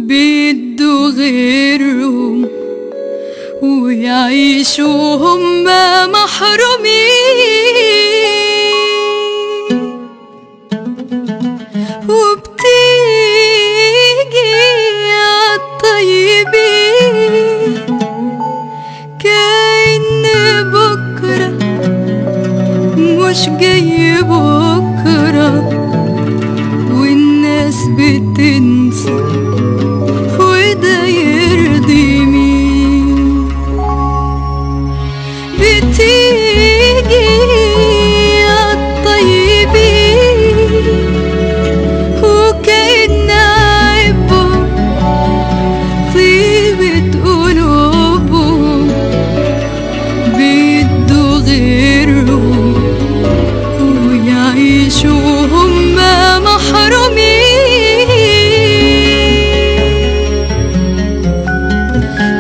بيدوا غيرهم ويعيشوا هم محرومين وبتيجي عالطيبين كأن بكرة مش جاي بكرة والناس بتنسى وده يرضي مين بتيجي عالطيبين وكأن عيبهم طيبة قلوبهم بيدوا غيرهم ويعيشوا هم محرومين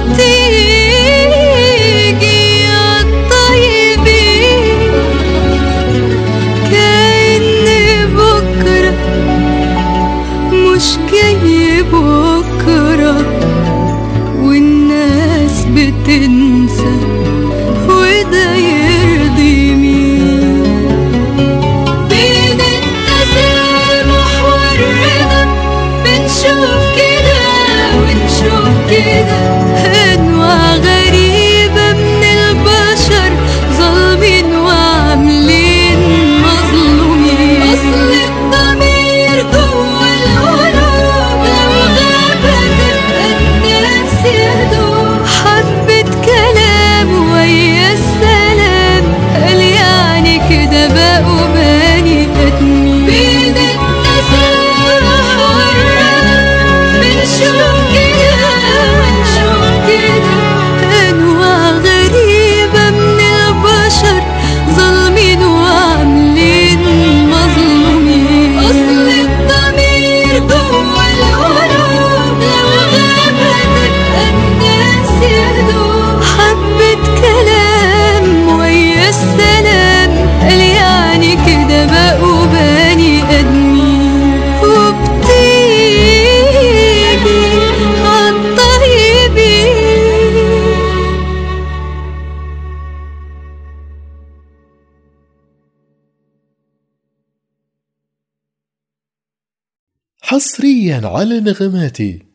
وبتيجي عالطيبين كأن بكرة مش جاي بكرة والناس بتنسى وده يرضي مين بين التسامح والرضا بنشوف كده ونشوف كده أنواع غريبة من البشر ظالمين وعاملين مظلومين أصل الضمير جوه القلوب لو غاب هتبقى الناس يهدوا حبة كلام ويا السلام قال يعني كده بقوا بني آدمين بين التسامح والرضا بنشوف كده ونشوف كده أنواع غريبة من البشر ظالمين وعاملين مظلومين أصل الضمير جوه القلوب لو غاب هتبقى الناس يهدوا حبة كلام ويا السلام قال يعني كده بقوا بني آدمين وبتيجي عالطيبين حصريا على نغماتي